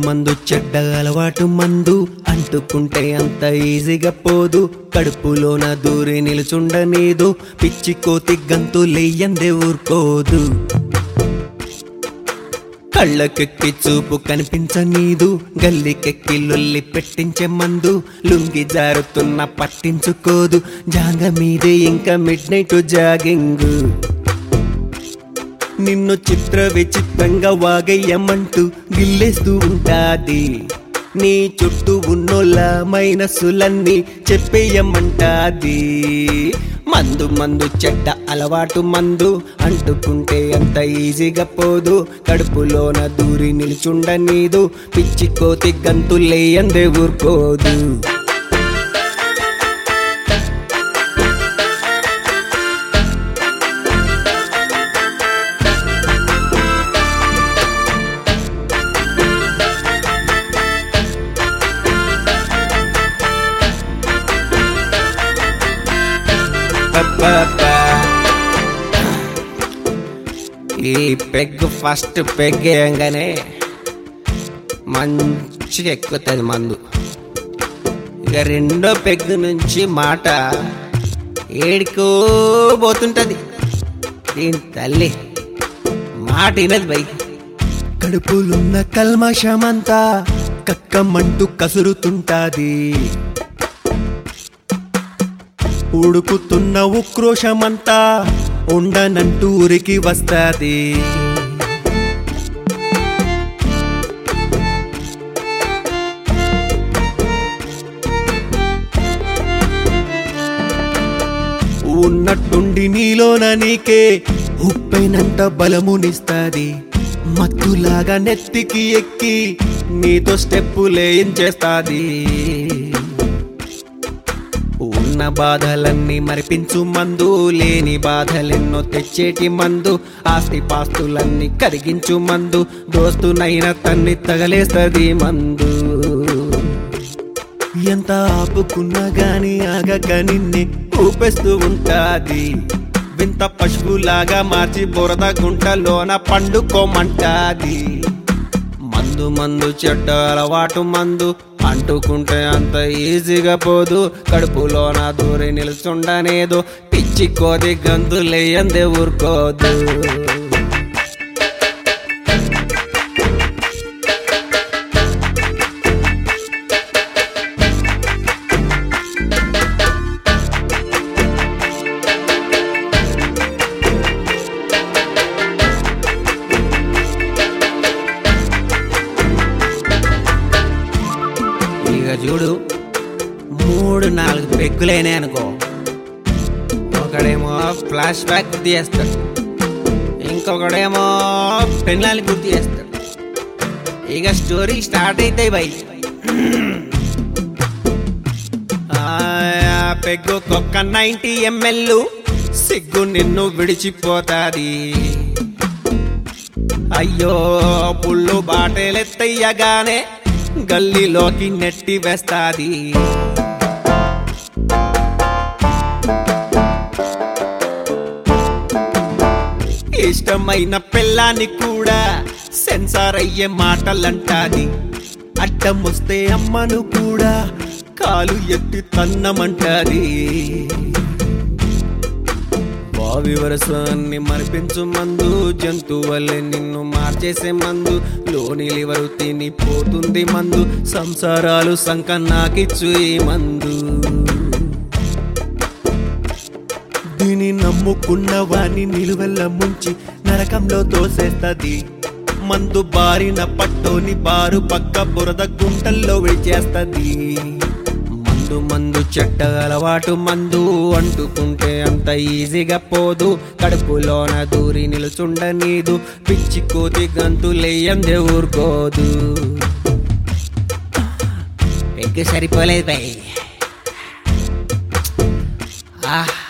మందు చెడ్డ అలవాటు మందు అంటుకుంటే అంత ఈజీగా పోదు కడుపులోన దూరి నిలుచుండనీదు పిచ్చి కోతి గంతు లేయందే ఊరుకోదు కళ్ళకెక్కి చూపు కనిపించనీదు గల్లికెక్కి లొల్లి పెట్టించే మందు లుంగి జారుతున్న పట్టించుకోదు జాగ మీదే ఇంకా మిడ్ నైట్ జాగింగ్ నిన్ను చిత్ర విచిత్రంగా వాగయ్యమంటూ గిల్లేస్తూ ఉంటాది నీ చుట్టూ ఉన్నోళ్ళ మైనస్సులన్నీ చెప్పేయమంటాది మందు మందు చెడ్డ అలవాటు మందు అంటుకుంటే అంత ఈజీగా పోదు కడుపులోన దూరి నిల్చుండనీదు పిచ్చి కోతి గంతులేయందే ఊరుకోదు ఈ పెగ్ ఫస్ట్ పెగ్ వేయంగానే మంచిగా ఎక్కుతుంది మందు ఇక రెండో పెగ్ నుంచి మాట ఏడికో పోతుంటది దీని తల్లి మాట వినది బై కడుపులున్న కల్మషమంతా కక్కమంటూ కసురుతుంటాది ఉడుకుతున్న ఉక్రోషమంతా ఉండనంటూ ఉరికి వస్తాది ఉన్నట్టుండి నీలోన నీకే ఉప్పైనంత బలమునిస్తాది మత్తులాగా నెత్తికి ఎక్కి నీతో స్టెప్పులేయించేస్తాది ఉన్న బాధలన్నీ మరిపించు మందు లేని బాధలెన్నో తెచ్చేటి మందు ఆస్తి పాస్తులన్నీ కరిగించు మందు దోస్తునైన తన్ని తగలేస్తది మందు ఎంత ఆపుకున్నా గాని ఆగక నిన్నే ఊపేస్తూ ఉంటాది వింత పశువులాగా మార్చి బురద గుంటలోన పండుకోమంటాది మందు మందు చెడ్డ అలవాటు మందు అంటుకుంటే అంత ఈజీగా పోదు కడుపులోన దూరి నిలుచుండనేదు పిచ్చి కోది గంతులేయందే ఊరుకోదు ఇక చూడు మూడు నాలుగు పెగ్గులైనాయి అనుకో ఒకడేమో ఫ్లాష్ బ్యాక్ గుర్తు చేస్తాడు ఇంకొకడేమో పెళ్ళాలి గుర్తు చేస్తాడు ఇక స్టోరీ స్టార్ట్ అవుతాయి బై ఆ పెగ్గు కొక్క నైంటీ ఎంఎల్ సిగ్గు నిన్ను విడిచిపోతాది అయ్యో పుల్లు బాటలెత్తయ్యగానే గల్లీలోకి నెట్టి వేస్తాది ఇష్టమైన పిల్లాన్ని కూడా సెన్సార్ అయ్యే మాటలంటాది అడ్డం వస్తే అమ్మను కూడా కాలు ఎత్తి తన్నమంటాది బావి వరసాన్ని మరిపించు మందు జంతువులే నిన్ను మార్చేసే మందు లోని లివరు తిని పోతుంది మందు సంసారాలు సంక నాకిచ్చు ఈ మందు దీని నమ్ముకున్న వాణ్ణి నిలువెల్ల ముంచి నరకంలో తోసేస్తది మందు బారిన పట్టోని బారు పక్క బురద గుంటల్లో విడిచేస్తది మందు మందు చెడ్డ అలవాటు మందు అంటుకుంటే అంత ఈజీగా పోదు కడుపులోన దూరి నిలుచుండనీదు పిచ్చి కోతి గంతులేయందే ఊరుకోదు ఎగ్గు సరిపోలేదు బై ఆహ్